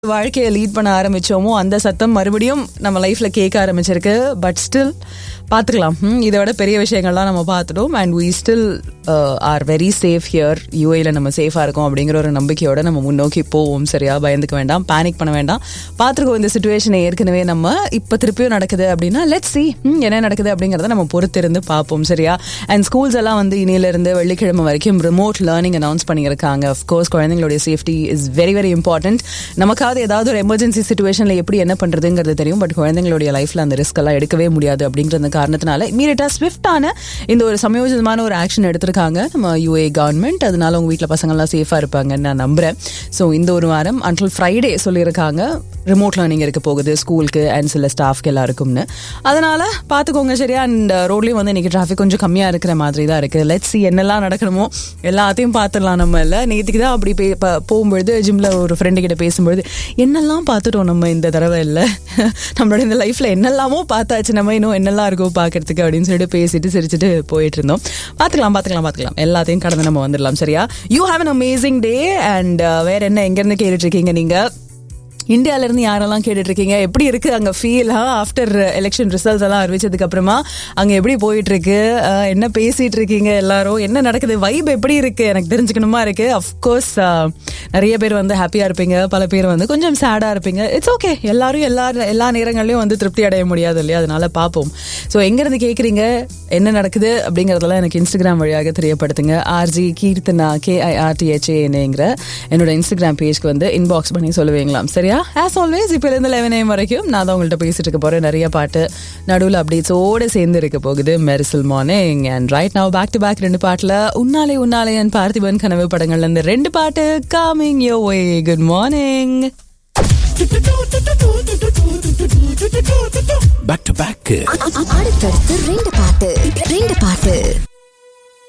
வாழ்க்கையை லீட் பண்ண ஆரம்பிச்சோமோ அந்த சத்தம் மறுபடியும் நம்ம லைஃப்ல கேட்க ஆரம்பிச்சிருக்கு பட் ஸ்டில் பார்த்துக்கலாம் ம், இதை விட பெரிய விஷயங்கள்லாம் நம்ம பார்த்துட்டோம் and we still are very safe here யூஏல நம்ம சேஃபாக இருக்கோம் அப்படிங்கிற ஒரு நம்பிக்கையோட நம்ம முன்னோக்கி போவோம் சரியா பயந்துக்க வேண்டாம் பேனிக் பண்ண வேண்டாம் பார்த்துருக்கோம் இந்த சுச்சுவேஷனை ஏற்கனவே நம்ம இப்போ திருப்பியும் நடக்குது அப்படின்னா லெட் சி என்ன நடக்குது அப்படிங்கிறத நம்ம பொறுத்திருந்து பார்ப்போம் சரியா அண்ட் ஸ்கூல்ஸ் எல்லாம் வந்து இனியிலிருந்து வெள்ளிக்கிழமை வரைக்கும் ரிமோட் லேர்னிங் அனௌன்ஸ் பண்ணியிருக்காங்க அஃப்கோர்ஸ் குழந்தைங்களுடைய safety is very very important நமக்காவது ஏதாவது ஒரு எமர்ஜென்சி சுச்சுவேஷனில் எப்படி என்ன பண்ணுறதுங்கிறது தெரியும் பட் குழந்தைங்களுடைய லைஃப்பில் அந்த ரிஸ்க் எல்லாம் எடுக்கவே முடியாது அப்படிங்கிற அந்த காரணத்தினால இமீடியட்டாக ஸ்விஃப்டான இந்த ஒரு சமயோஜிதமான ஒரு ஆக்ஷன் எடுத்திருக்காங்க நம்ம யூஏ கவர்மெண்ட் அதனால உங்கள் வீட்டில் பசங்கள்லாம் சேஃபாக இருப்பாங்கன்னு நான் நம்புறேன் ஸோ இந்த ஒரு வாரம் அன்டில் ஃப்ரைடே சொல்லியிருக்காங்க ரிமோட் லேர்னிங் இருக்க போகுது ஸ்கூலுக்கு அண்ட் சில ஸ்டாஃப்க்கு எல்லாருக்கும்னு அதனால பார்த்துக்கோங்க சரியா அண்ட் ரோட்லேயும் வந்து இன்னைக்கு டிராஃபிக் கொஞ்சம் கம்மியாக இருக்கிற மாதிரி தான் இருக்குது லெட்ஸ் என்னெல்லாம் நடக்கணுமோ எல்லாத்தையும் பார்த்துடலாம் நம்ம இல்லை நேற்றுக்கு தான் அப்படி பே- ப- போகும்பொழுது ஜிம்ல ஒரு ஃப்ரெண்டு கிட்ட பேசும்பொழுது என்னெல்லாம் பார்த்துட்டோம் நம்ம இந்த தடவை இல்லை நம்மளோட இந்த லைஃப்ல என்னெல்லாமோ பார்த்தாச்சு நம்ம இன்னும் என்னெல்லாம் இருக்கோ பார்க்கறதுக்கு அப்படின்னு சொல்லிட்டு பேசிட்டு சிரிச்சிட்டு போயிட்டு இருந்தோம் பார்த்துக்கலாம் பார்த்துக்கலாம் பார்த்துக்கலாம் எல்லாத்தையும் கடந்து நம்ம வந்துடலாம் சரியா you have an amazing day and வேற என்ன எங்கேருந்து கேட்டுட்டு இருக்கீங்க நீங்க இந்தியால இருந்து யாரெல்லாம் கேட்டுட்டு இருக்கீங்க எப்படி இருக்கு அங்க ஃபீல் ஆஃப்டர் எலெக்ஷன் ரிசல்ட்ஸ் எல்லாம் அறிவிச்சதுக்கு அப்புறமா அங்க எப்படி போயிட்டு இருக்கு அஹ், என்ன பேசிட்டு இருக்கீங்க எல்லாரும் என்ன நடக்குது வைப் எப்படி இருக்கு எனக்கு தெரிஞ்சுக்கணுமா இருக்கு அஃப்கோர்ஸ் நிறைய பேர் வந்து ஹாப்பியா இருப்பீங்க பல பேர் வந்து கொஞ்சம் சேடா இருப்பீங்க இட்ஸ் ஓகே எல்லாரும் எல்லா எல்லா நேரங்கள்லயும் வந்து திருப்தி அடைய முடியாது இல்லையா அதனால பார்ப்போம் ஸோ எங்க இருந்து கேக்குறீங்க என்ன நடக்குது அப்படிங்கறதெல்லாம் எனக்கு இன்ஸ்டாகிராம் வழியாக தெரியப்படுத்துங்க ஆர்ஜி கீர்த்தனா கேஐஆர்டிஹெச்ஏங்கிற என்னோட இன்ஸ்டாகிராம் பேஜ்க்கு வந்து இன்பாக்ஸ் பண்ணி சொல்லுவீங்களாம் சரியா ஆஸ் ஆல்வேஸ் இப்போ இருந்து லெவன் ஏம் வரைக்கும் நான் தான் உங்கள்கிட்ட பேசிட்டு இருக்க போறேன் நிறைய பாட்டு நடுவில் அப்டேட்ஸோட சேர்ந்து இருக்க போகுது மெரிசல் morning and right now back to back ரெண்டு பாட்டில் உன்னாலே உன்னாலே என் பார்த்திபன் கனவு படங்கள்ல இருந்து ரெண்டு பாட்டு coming your way good morning back to back அடுத்தடுத்து ரெண்டு பாட்டு ரெண்டு பாட்டு